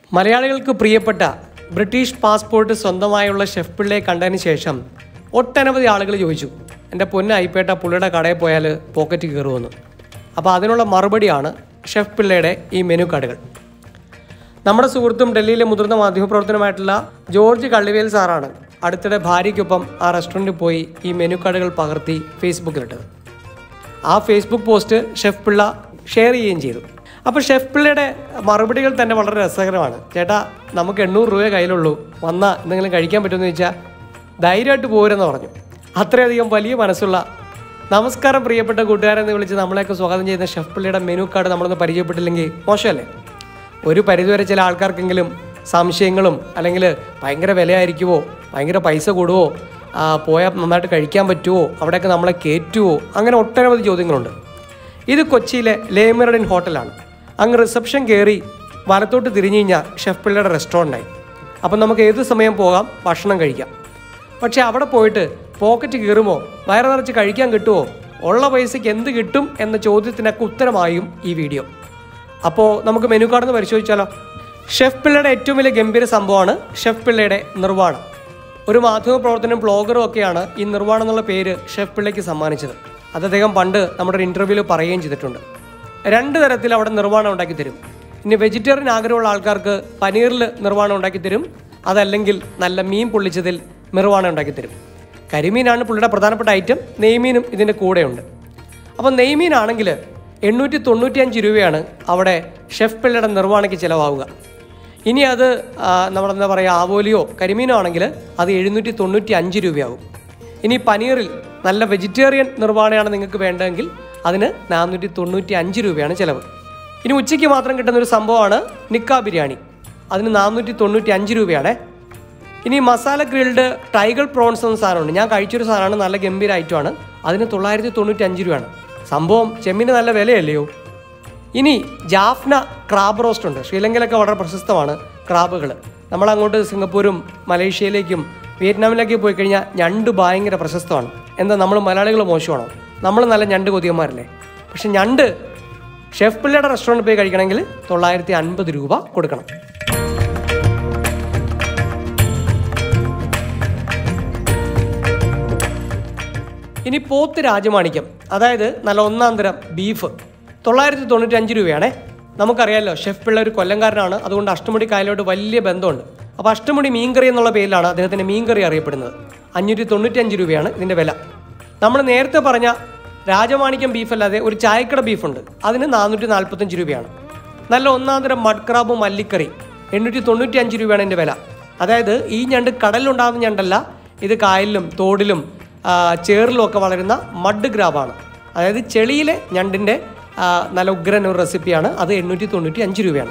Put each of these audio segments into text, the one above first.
മലയാളികൾക്ക് പ്രിയപ്പെട്ട British passport സ്വന്തമായുള്ള ഷെഫ് പിള്ളയെ കണ്ടതിന് ശേഷം ഒട്ടനവധി ആളുകൾ ചോദിച്ചു എൻ്റെ പൊന്ന ഐപ്പേട്ട പുള്ളിയുടെ കടയിൽ പോയാൽ പോക്കറ്റ് കയറുമെന്ന് അപ്പോൾ അതിനുള്ള മറുപടിയാണ് ഷെഫ് പിള്ളയുടെ ഈ മെനു കാർഡുകൾ നമ്മുടെ സുഹൃത്തും ഡൽഹിയിലെ മുതിർന്ന മാധ്യമപ്രവർത്തനമായിട്ടുള്ള ജോർജ് കള്ളിവേൽ സാറാണ് അടുത്തിടെ ഭാര്യയ്ക്കൊപ്പം ആ റെസ്റ്റോറൻറ്റിൽ പോയി ഈ മെനു കാർഡുകൾ പകർത്തി ഫേസ്ബുക്കിലിട്ടത് ആ Facebook post chef Pillai share ചെയ്യുകയും ചെയ്തു അപ്പോൾ ഷെഫ് പിള്ളയുടെ മറുപടികൾ തന്നെ വളരെ രസകരമാണ് ചേട്ടാ നമുക്ക് എണ്ണൂറ് രൂപയെ കയ്യിലുള്ളൂ വന്നാൽ എന്തെങ്കിലും കഴിക്കാൻ പറ്റുമെന്ന് ചോദിച്ചാൽ ധൈര്യമായിട്ട് പോരെന്ന് പറഞ്ഞു അത്രയധികം വലിയ മനസ്സുള്ള നമസ്കാരം പ്രിയപ്പെട്ട കൂട്ടുകാരെന്ന് വിളിച്ച് നമ്മളെയൊക്കെ സ്വാഗതം ചെയ്യുന്ന ഷെഫ് പിള്ളയുടെ മെനു കാർഡ് നമ്മളൊന്ന് പരിചയപ്പെട്ടില്ലെങ്കിൽ മോശമല്ലേ ഒരു പരിധിവരെ ചില ആൾക്കാർക്കെങ്കിലും സംശയങ്ങളും അല്ലെങ്കിൽ ഭയങ്കര വിലയായിരിക്കുമോ ഭയങ്കര പൈസ കൂടുവോ ആ, പോയാൽ നന്നായിട്ട് കഴിക്കാൻ പറ്റുമോ അവിടെയൊക്കെ നമ്മളെ കയറ്റുമോ അങ്ങനെ ഒട്ടനവധി ചോദ്യങ്ങളുണ്ട് ഇത് കൊച്ചിയിലെ ലേമിറഡിൻ ഹോട്ടലാണ് അങ്ങ് റിസപ്ഷൻ കയറി വലത്തോട്ട് തിരിഞ്ഞു കഴിഞ്ഞാൽ ഷെഫ് പിള്ളയുടെ റെസ്റ്റോറൻ്റായി അപ്പം നമുക്ക് ഏത് സമയം പോകാം ഭക്ഷണം കഴിക്കാം പക്ഷേ അവിടെ പോയിട്ട് പോക്കറ്റ് കീറുമോ വയറ് നിറച്ച് കഴിക്കാൻ കിട്ടുമോ ഉള്ള പൈസയ്ക്ക് എന്ത് കിട്ടും എന്ന ചോദ്യത്തിനൊക്കെ ഉത്തരമായും ഈ വീഡിയോ അപ്പോൾ നമുക്ക് മെനു കാർഡ് ഒന്ന് പരിശോധിച്ചാലോ ഷെഫ് പിള്ളയുടെ ഏറ്റവും വലിയ ഗംഭീര സംഭവമാണ് ഷെഫ് പിള്ളയുടെ നിർവ്വാണം ഒരു മാധ്യമപ്രവർത്തനം ബ്ലോഗറും ഒക്കെയാണ് ഈ നിർവ്വാണം എന്നുള്ള പേര് ഷെഫ് പിള്ളയ്ക്ക് സമ്മാനിച്ചത് അത് അദ്ദേഹം പണ്ട് നമ്മുടെ ഒരു ഇൻ്റർവ്യൂവിൽ പറയുകയും ചെയ്തിട്ടുണ്ട് രണ്ട് തരത്തിൽ അവിടെ നിർവ്വാണം ഉണ്ടാക്കി തരും ഇനി വെജിറ്റേറിയൻ ആഗ്രഹമുള്ള ആൾക്കാർക്ക് പനീറിൽ നിർവ്വാണം ഉണ്ടാക്കി തരും അതല്ലെങ്കിൽ നല്ല മീൻ പൊള്ളിച്ചതിൽ നിർവ്വാണം ഉണ്ടാക്കി തരും കരിമീനാണ് പുള്ളിയുടെ പ്രധാനപ്പെട്ട ഐറ്റം നെയ്മീനും ഇതിൻ്റെ കൂടെയുണ്ട് അപ്പോൾ നെയ്മീനാണെങ്കിൽ എണ്ണൂറ്റി തൊണ്ണൂറ്റി അഞ്ച് രൂപയാണ് അവിടെ ഷെഫ് പിള്ളയുടെ നിർവ്വാണയ്ക്ക് ചിലവാവുക ഇനി അത് ആ, നമ്മളെന്താ പറയുക ആവോലിയോ കരിമീനോ ആണെങ്കിൽ അത് എഴുന്നൂറ്റി തൊണ്ണൂറ്റി അഞ്ച് രൂപയാകും ഇനി പനീറിൽ നല്ല വെജിറ്റേറിയൻ നിർവ്വാണയാണ് നിങ്ങൾക്ക് വേണ്ടതെങ്കിൽ അതിന് നാനൂറ്റി തൊണ്ണൂറ്റി അഞ്ച് രൂപയാണ് ചിലവ് ഇനി ഉച്ചയ്ക്ക് മാത്രം കിട്ടുന്ന ഒരു സംഭവമാണ് നിക്ക ബിരിയാണി അതിന് നാനൂറ്റി തൊണ്ണൂറ്റി അഞ്ച് രൂപയാണേ ഇനി മസാല ഗ്രിൽഡ് ടൈഗർ പ്രോൺസ് എന്ന സാധനമുണ്ട് ഞാൻ കഴിച്ചൊരു സാധനമാണ് നല്ല ഗംഭീര ഐറ്റമാണ് അതിന് തൊള്ളായിരത്തി തൊണ്ണൂറ്റി അഞ്ച് രൂപയാണ് സംഭവം ചെമ്മിന് നല്ല വിലയല്ലയോ ഇനി ജാഫ്ന ക്രാബ് റോസ്റ്റ് ഉണ്ട് ശ്രീലങ്കയിലൊക്കെ വളരെ പ്രശസ്തമാണ് ക്രാബുകൾ നമ്മൾ അങ്ങോട്ട് സിംഗപ്പൂരും മലേഷ്യയിലേക്കും വിയറ്റ്നാമിലേക്ക് പോയി കഴിഞ്ഞാൽ ഞണ്ട് ഭയങ്കര പ്രശസ്തമാണ് എന്താ നമ്മൾ മലയാളികൾ മോശമാണോ നമ്മൾ നല്ല ഞണ്ട് കൊതിയന്മാരല്ലേ പക്ഷെ ഞണ്ട് ഷെഫ് പിള്ളയുടെ റെസ്റ്റോറൻറ്റിൽ പോയി കഴിക്കണമെങ്കിൽ തൊള്ളായിരത്തി അൻപത് രൂപ കൊടുക്കണം ഇനി പോത്ത് രാജമാണിക്യം അതായത് നല്ല ഒന്നാം തരം ബീഫ് തൊള്ളായിരത്തി തൊണ്ണൂറ്റി അഞ്ച് രൂപയാണേ നമുക്കറിയാമല്ലോ ഷെഫ് പിള്ള ഒരു കൊല്ലംകാരനാണ് അതുകൊണ്ട് അഷ്ടമുടി കായലോട്ട് വലിയ ബന്ധമുണ്ട് അപ്പോൾ അഷ്ടമുടി മീൻകറി എന്നുള്ള പേരിലാണ് അദ്ദേഹത്തിൻ്റെ മീൻകറി അറിയപ്പെടുന്നത് അഞ്ഞൂറ്റി തൊണ്ണൂറ്റി അഞ്ച് രൂപയാണ് ഇതിൻ്റെ വില നമ്മൾ നേരത്തെ പറഞ്ഞ രാജമാണിക്യം ബീഫ് അല്ലാതെ ഒരു ചായക്കട ബീഫുണ്ട് അതിന് നാനൂറ്റി നാൽപ്പത്തഞ്ച് രൂപയാണ് നല്ല ഒന്നാം തരം മഡ്ക്രാബ് മല്ലിക്കറി എണ്ണൂറ്റി തൊണ്ണൂറ്റി അഞ്ച് രൂപയാണ് ഇതിൻ്റെ വില അതായത് ഈ ഞണ്ട് കടലിലുണ്ടാകുന്ന ഞണ്ടല്ല ഇത് കായലിലും തോടിലും ആ, ചേറിലും ഒക്കെ വളരുന്ന മഡ് ഗ്രാബാണ് അതായത് ചെളിയിലെ ഞണ്ടിൻ്റെ ആ, നല്ല ഉഗ്രൻ ഒരു റെസിപ്പിയാണ് അത് എണ്ണൂറ്റി തൊണ്ണൂറ്റി അഞ്ച് രൂപയാണ്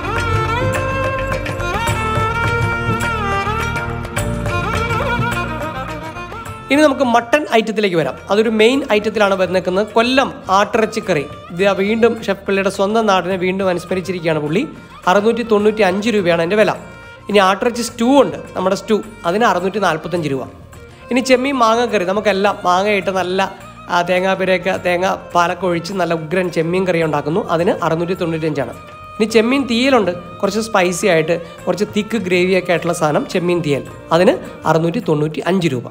ഇനി നമുക്ക് മട്ടൺ ഐറ്റത്തിലേക്ക് വരാം അതൊരു മെയിൻ ഐറ്റത്തിലാണ് വന്നേക്കുന്നത് കൊല്ലം ആട്ടിറച്ചിക്കറി ഇത് വീണ്ടും ഷെഫ് പിള്ളയുടെ സ്വന്തം നാടിനെ വീണ്ടും അനുസ്മരിച്ചിരിക്കുകയാണ് പുള്ളി അറുന്നൂറ്റി തൊണ്ണൂറ്റി അഞ്ച് രൂപയാണ് എൻ്റെ വില ഇനി ആട്ടിറച്ചി സ്റ്റൂ ഉണ്ട് നമ്മുടെ സ്റ്റൂ അതിന് അറുന്നൂറ്റി നാൽപ്പത്തഞ്ച് രൂപ ഇനി ചെമ്മീൻ മാങ്ങക്കറി നമുക്കെല്ലാം മാങ്ങയിട്ട് നല്ല ആ, തേങ്ങാപ്പിരയൊക്കെ തേങ്ങ പാലൊക്കെ ഒഴിച്ച് നല്ല ഉഗ്രൻ ചെമ്മീൻ കറി ഉണ്ടാക്കുന്നു അതിന് അറുന്നൂറ്റി തൊണ്ണൂറ്റഞ്ചാണ് ഇനി ചെമ്മീൻ തീയലുണ്ട് കുറച്ച് സ്പൈസി ആയിട്ട് കുറച്ച് തിക്ക് ഗ്രേവിയൊക്കെ ആയിട്ടുള്ള സാധനം ചെമ്മീൻ തീയൽ അതിന് അറുന്നൂറ്റി തൊണ്ണൂറ്റി അഞ്ച് രൂപ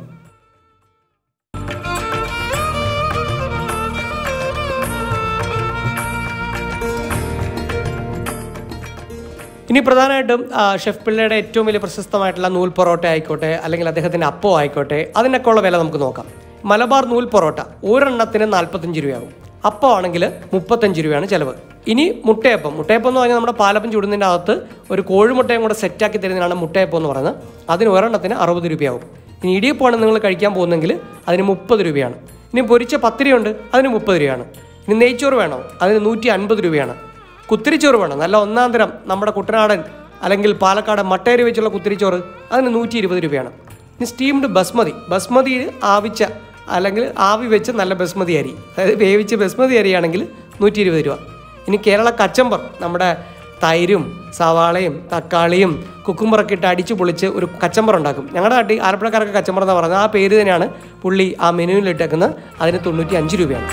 ഇനി പ്രധാനമായിട്ടും ആ, ഷെഫ് പിള്ളയുടെ ഏറ്റവും വലിയ പ്രശസ്തമായിട്ടുള്ള നൂൽ പൊറോട്ട ആയിക്കോട്ടെ അല്ലെങ്കിൽ അദ്ദേഹത്തിൻ്റെ അപ്പം ആയിക്കോട്ടെ അതിനൊക്കെ ഉള്ള വില നമുക്ക് നോക്കാം മലബാർ നൂൽ പൊറോട്ട ഒരെണ്ണത്തിന് നാൽപ്പത്തഞ്ച് രൂപയാകും അപ്പം ആണെങ്കിൽ മുപ്പത്തഞ്ച് രൂപയാണ് ചിലവ് ഇനി മുട്ടയപ്പം മുട്ടയപ്പം എന്ന് പറഞ്ഞാൽ നമ്മുടെ പാലപ്പം ചുടുന്നതിൻ്റെ അകത്ത് ഒരു കോഴിമുട്ടയും കൂടെ സെറ്റാക്കി തരുന്നതാണ് മുട്ടയപ്പം എന്ന് പറയുന്നത് അതിന് ഒരെണ്ണത്തിന് അറുപത് രൂപയാകും ഇനി ഇടിയപ്പമാണ് നിങ്ങൾ കഴിക്കാൻ പോകുന്നെങ്കിൽ അതിന് മുപ്പത് രൂപയാണ് ഇനി പൊരിച്ച പത്തിരിയുണ്ട് അതിന് മുപ്പത് രൂപയാണ് ഇനി നെയ്ച്ചോറ് വേണോ അതിന് നൂറ്റി അൻപത് രൂപയാണ് കുത്തിരിച്ചോറ് വേണം നല്ല ഒന്നാം തരം നമ്മുടെ കുട്ടനാടൻ അല്ലെങ്കിൽ പാലക്കാട് മട്ടേരി വെച്ചുള്ള കുത്തിരിച്ചോറ് അതിന് നൂറ്റി ഇരുപത് രൂപയാണ് ഇനി സ്റ്റീംഡ് ബസ്മതി ബസ്മതി ആവിച്ച അല്ലെങ്കിൽ ആവി വെച്ച് നല്ല ബസ്മതി അരി അതായത് വേവിച്ച് ബസ്മതി അരിയാണെങ്കിൽ നൂറ്റി ഇരുപത് രൂപ ഇനി കേരള കച്ചമ്പർ നമ്മുടെ തൈരും സവാളയും തക്കാളിയും കുക്കുമ്പറൊക്കെ ഇട്ട് അടിച്ച് പൊളിച്ച് ഒരു കച്ചമ്പർ ഉണ്ടാക്കും ഞങ്ങളുടെ നാട്ടിൽ ആലപ്പുഴക്കാർക്ക് കച്ചമ്പർ എന്ന് പറയുന്നത് ആ പേര് തന്നെയാണ് പുള്ളി ആ മെനുവിൽ ഇട്ടേക്കുന്നത് അതിന് തൊണ്ണൂറ്റി അഞ്ച് രൂപയാണ്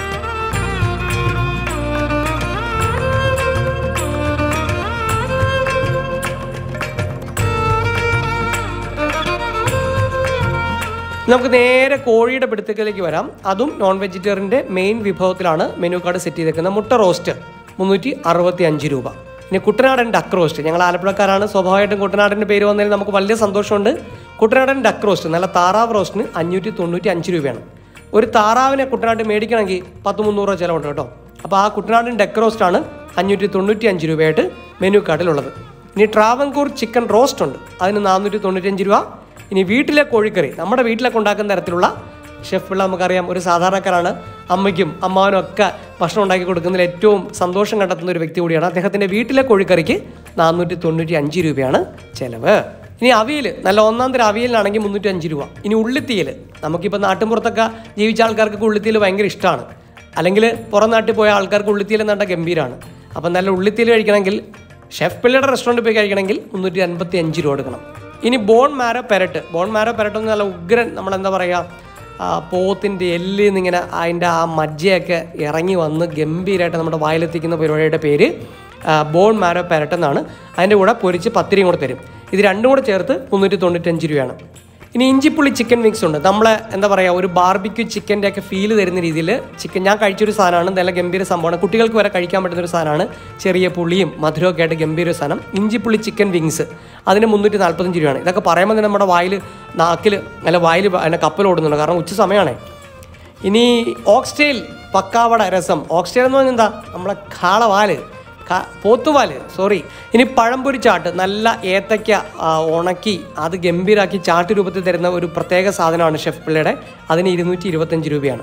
നമുക്ക് നേരെ കോഴിയുടെ പിടുത്തത്തിലേക്ക് വരാം അതും നോൺ വെജിറ്റേറിയൻ്റെ മെയിൻ വിഭവത്തിലാണ് മെനു കാർഡ് സെറ്റ് ചെയ്തേക്കുന്നത് മുട്ട റോസ്റ്റ് മുന്നൂറ്റി അറുപത്തി അഞ്ച് രൂപ ഇനി കുട്ടനാടൻ ഡക്ക് റോസ്റ്റ് ഞങ്ങൾ ആലപ്പുഴക്കാരാണ് സ്വാഭാവികമായിട്ടും കുട്ടനാടിൻ്റെ പേര് വന്നതിൽ നമുക്ക് വലിയ സന്തോഷമുണ്ട് കുട്ടനാടൻ ഡക്ക് റോസ്റ്റ് നല്ല താറാവ് റോസ്റ്റിന് അഞ്ഞൂറ്റി തൊണ്ണൂറ്റി അഞ്ച് രൂപയാണ് ഒരു താറാവിനെ കുട്ടനാട്ടിൽ മേടിക്കണമെങ്കിൽ പത്ത് മുന്നൂറ് രൂപ ചിലവുണ്ട് കേട്ടോ അപ്പോൾ ആ കുട്ടനാടൻ ഡക്ക് റോസ്റ്റാണ് അഞ്ഞൂറ്റി തൊണ്ണൂറ്റി അഞ്ച് രൂപയായിട്ട് മെനു കാർഡിലുള്ളത് ഇനി ട്രാവൻകൂർ ചിക്കൻ റോസ്റ്റ് ഉണ്ട് അതിന് നാനൂറ്റി തൊണ്ണൂറ്റഞ്ച് രൂപ ഇനി വീട്ടിലെ കോഴിക്കറി നമ്മുടെ വീട്ടിലൊക്കെ ഉണ്ടാക്കുന്ന തരത്തിലുള്ള ഷെഫ് പിള്ള നമുക്കറിയാം ഒരു സാധാരണക്കാരാണ് അമ്മയ്ക്കും അമ്മാവനും ഒക്കെ ഭക്ഷണം ഉണ്ടാക്കി കൊടുക്കുന്നതിൽ ഏറ്റവും സന്തോഷം കണ്ടെത്തുന്ന ഒരു വ്യക്തി കൂടിയാണ് അദ്ദേഹത്തിൻ്റെ വീട്ടിലെ കോഴിക്കറിക്ക് നാനൂറ്റി തൊണ്ണൂറ്റി അഞ്ച് രൂപയാണ് ചിലവ് ഇനി അവിയൽ നല്ല ഒന്നാം തരം അവിയലിനാണെങ്കിൽ മുന്നൂറ്റി അഞ്ച് രൂപ ഇനി ഉള്ളിത്തീയൽ നമുക്കിപ്പോൾ നാട്ടിൻപുറത്തൊക്കെ ജീവിച്ച ആൾക്കാർക്ക് ഉള്ളിത്തീയൽ ഭയങ്കര ഇഷ്ടമാണ് അല്ലെങ്കിൽ പുറം നാട്ടിൽ പോയ ആൾക്കാർക്ക് ഉള്ളിത്തീയൽ എന്ന് പറഞ്ഞാൽ ഗംഭീരമാണ് അപ്പം നല്ല ഉള്ളിത്തീയൽ കഴിക്കണമെങ്കിൽ ഷെഫ് പിള്ളയുടെ റെസ്റ്റോറൻറ്റിൽ പോയി കഴിക്കണമെങ്കിൽ മുന്നൂറ്റി അൻപത്തി അഞ്ച് രൂപ കൊടുക്കണം ഇനി ബോൺ മാരോ പെരട്ട് ബോൺ മാരോ പെരട്ട് എന്ന് നല്ല ഉഗ്രൻ നമ്മളെന്താ പറയുക ആ പോത്തിൻ്റെ എല്ലിൽ നിന്നിങ്ങനെ അതിൻ്റെ ആ മജ്ജയൊക്കെ ഇറങ്ങി വന്ന് ഗംഭീരമായിട്ട് നമ്മുടെ വായിലെത്തിക്കുന്ന പരിപാടിയുടെ പേര് ആ, ബോൺ മാരോ പെരട്ട് എന്നാണ് അതിൻ്റെ കൂടെ പൊരിച്ച് പത്തിരിയും കൂടെ തരും ഇത് രണ്ടും കൂടെ ചേർത്ത് മുന്നൂറ്റി തൊണ്ണൂറ്റഞ്ച് രൂപയാണ് ഇനി ഇഞ്ചിപ്പുള്ളി ചിക്കൻ വിങ്സ് ഉണ്ട് നമ്മളെ എന്താ പറയുക ഒരു ബാർബിക്യൂ ചിക്കൻ്റെ ഒക്കെ ഫീൽ തരുന്ന രീതിയിൽ ചിക്കൻ ഞാൻ കഴിച്ചൊരു സാധനമാണ് നല്ല ഗംഭീര സംഭവമാണ് കുട്ടികൾക്ക് വരെ കഴിക്കാൻ പറ്റുന്ന ഒരു സാധനമാണ് ചെറിയ പുളിയും മധുരമൊക്കെ ആയിട്ട് ഗംഭീര ഒരു സാധനം ഇഞ്ചിപ്പുള്ളി ചിക്കൻ വിങ്സ് അതിന് മുന്നൂറ്റി നാൽപ്പത്തഞ്ച് രൂപയാണ് ഇതൊക്കെ പറയുമ്പോൾ തന്നെ നമ്മുടെ വായിൽ നാക്കിൽ അല്ല വായിൽ അതിൻ്റെ കപ്പൽ ഓടുന്നുണ്ട് കാരണം ഉച്ച സമയമാണേ ഇനി ഓക്സ്റ്റെയിൽ പക്കാവട രസം ഓക്സ്റ്റെയിൽ എന്ന് പറഞ്ഞാൽ എന്താ നമ്മളെ കാളവാല് ക- പോത്തുപാല് സോറി ഇനി പഴംപൊരി ചാട്ട് നല്ല ഏത്തയ്ക്ക ആ, ഉണക്കി അത് ഗംഭീരാക്കി ചാട്ട് രൂപത്തിൽ തരുന്ന ഒരു പ്രത്യേക സാധനമാണ് ഷെഫ് പിള്ളയുടെ അതിന് ഇരുന്നൂറ്റി ഇരുപത്തഞ്ച് രൂപയാണ്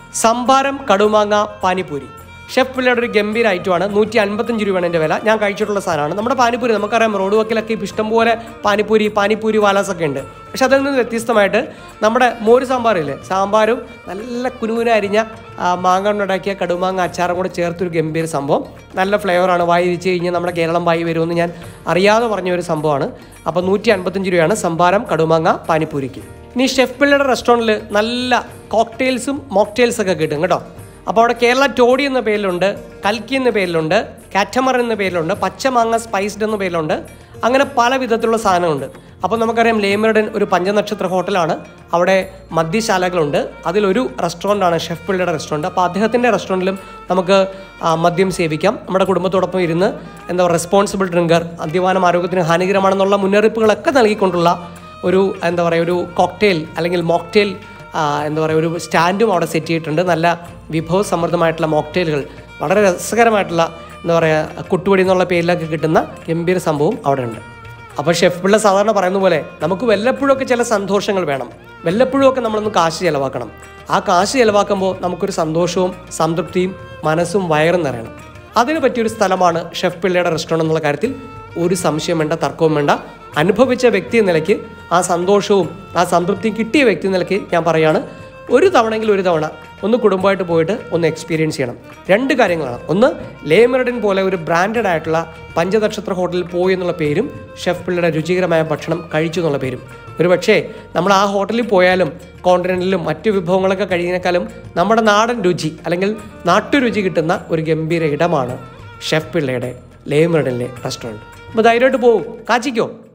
സംഭാരം കടുമാങ്ങ പാനിപ്പൂരി ഷെഫ് പിള്ളയുടെ ഒരു ഗംഭീര ഐറ്റമാണ് നൂറ്റി അൻപത്തഞ്ച് രൂപയാണ് എൻ്റെ വില ഞാൻ കഴിച്ചിട്ടുള്ള സാധനമാണ് നമ്മുടെ പാനിപ്പൂരി നമുക്കറിയാം റോഡ് വക്കിലൊക്കെ ഇപ്പോൾ ഇഷ്ടംപോലെ പാനിപ്പൂരി പാനിപ്പൂരി വാലാസ് ഒക്കെ ഉണ്ട് പക്ഷെ അതിൽ നിന്ന് വ്യത്യസ്തമായിട്ട് നമ്മുടെ മോര് സാമ്പാറില്ലേ സാമ്പാറും നല്ല കുനുകുന അരിഞ്ഞ ആ, മാങ്ങ കൊണ്ടുണ്ടാക്കിയ കടുമാങ്ങ അച്ചാറും കൂടെ ചേർത്തൊരു ഗംഭീര സംഭവം നല്ല ഫ്ലേവറാണ് വായി വെച്ച് കഴിഞ്ഞാൽ നമ്മുടെ കേരളം വായി വരുമെന്ന് ഞാൻ അറിയാതെ പറഞ്ഞ ഒരു സംഭവമാണ് അപ്പോൾ നൂറ്റി അൻപത്തഞ്ച് രൂപയാണ് സംഭാരം കടുമാങ്ങ പാനിപ്പൂരിക്ക് ഇനി ഷെഫ് പിള്ളയുടെ റെസ്റ്റോറൻറ്റിൽ നല്ല കോക്ടെയിൽസും മോക്ടെയിൽസ് ഒക്കെ കിട്ടും കേട്ടോ അപ്പോൾ അവിടെ കേരള ടോഡി എന്ന പേരിലുണ്ട് കൽക്കി എന്ന പേരിലുണ്ട് കാറ്റമർ എന്ന പേരിലുണ്ട് പച്ചമാങ്ങ സ്പൈസ്ഡ് എന്ന പേരിലുണ്ട് അങ്ങനെ പല വിധത്തിലുള്ള സാധനമുണ്ട് അപ്പോൾ നമുക്കറിയാം ലേമറുടൻ ഒരു പഞ്ചനക്ഷത്ര ഹോട്ടലാണ് അവിടെ മദ്യശാലകളുണ്ട് അതിലൊരു റെസ്റ്റോറൻ്റാണ് ഷെഫ് പിള്ളയുടെ റെസ്റ്റോറൻറ്റ് അപ്പോൾ അദ്ദേഹത്തിൻ്റെ റെസ്റ്റോറൻറ്റിലും നമുക്ക് ആ, മദ്യം സേവിക്കാം നമ്മുടെ കുടുംബത്തോടൊപ്പം ഇരുന്ന് എന്താ പറയുക റെസ്പോൺസിബിൾ ഡ്രിങ്കർ മദ്യപാനം ആരോഗ്യത്തിന് ഹാനികരമാണെന്നുള്ള മുന്നറിയിപ്പുകളൊക്കെ നൽകിക്കൊണ്ടുള്ള ഒരു എന്താ പറയുക ഒരു കോക്ടെയിൽ അല്ലെങ്കിൽ മോക്ടെയിൽ ആ, എന്താ പറയുക ഒരു സ്റ്റാൻഡും അവിടെ സെറ്റ് ചെയ്തിട്ടുണ്ട് നല്ല വിഭവസമൃദ്ധമായിട്ടുള്ള മോക്ടെയിലുകൾ വളരെ രസകരമായിട്ടുള്ള എന്താ പറയുക കുട്ടുപടി എന്നുള്ള പേരിലൊക്കെ കിട്ടുന്ന ഗംഭീര സംഭവം അവിടെ ഉണ്ട് അപ്പോൾ ഷെഫ് പിള്ള സാധാരണ പറയുന്ന പോലെ നമുക്ക് വല്ലപ്പോഴൊക്കെ ചില സന്തോഷങ്ങൾ വേണം വല്ലപ്പോഴുമൊക്കെ നമ്മളൊന്ന് കാശ് ചിലവാക്കണം ആ കാശ് ചിലവാക്കുമ്പോൾ നമുക്കൊരു സന്തോഷവും സംതൃപ്തിയും മനസ്സും വയറും നിറയണം അതിന് പറ്റിയൊരു സ്ഥലമാണ് ഷെഫ് പിള്ളയുടെ റെസ്റ്റോറൻറ്റ് എന്നുള്ള കാര്യത്തിൽ ഒരു സംശയം വേണ്ട തർക്കവും വേണ്ട അനുഭവിച്ച വ്യക്തി എന്ന നിലയ്ക്ക് ആ സന്തോഷവും ആ സംതൃപ്തിയും കിട്ടിയ വ്യക്തി എന്ന നിലയ്ക്ക് ഞാൻ പറയാണ് ഒരു തവണയെങ്കിലും ഒരു തവണ ഒന്ന് കുടുംബമായിട്ട് പോയിട്ട് ഒന്ന് എക്സ്പീരിയൻസ് ചെയ്യണം രണ്ട് കാര്യങ്ങളാണ് ഒന്ന് ലേമറഡിൻ പോലെ ഒരു ബ്രാൻഡഡ് ആയിട്ടുള്ള പഞ്ചനക്ഷത്ര ഹോട്ടലിൽ പോയി എന്നുള്ള പേരും ഷെഫ് പിള്ളയുടെ രുചികരമായ ഭക്ഷണം കഴിച്ചു എന്നുള്ള പേരും ഒരു പക്ഷേ നമ്മൾ ആ ഹോട്ടലിൽ പോയാലും കോണ്ടിനെൻറ്റിലും മറ്റു വിഭവങ്ങളൊക്കെ കഴിയുന്നേക്കാളും നമ്മുടെ നാടൻ രുചി അല്ലെങ്കിൽ നാട്ടുരുചി കിട്ടുന്ന ഒരു ഗംഭീര ഇടമാണ് ഷെഫ് പിള്ളയുടെ ലേമറഡിലെ റെസ്റ്റോറൻറ്റ് അപ്പോൾ ധൈര്യമായിട്ട് പോവും കാച്ചിക്കോ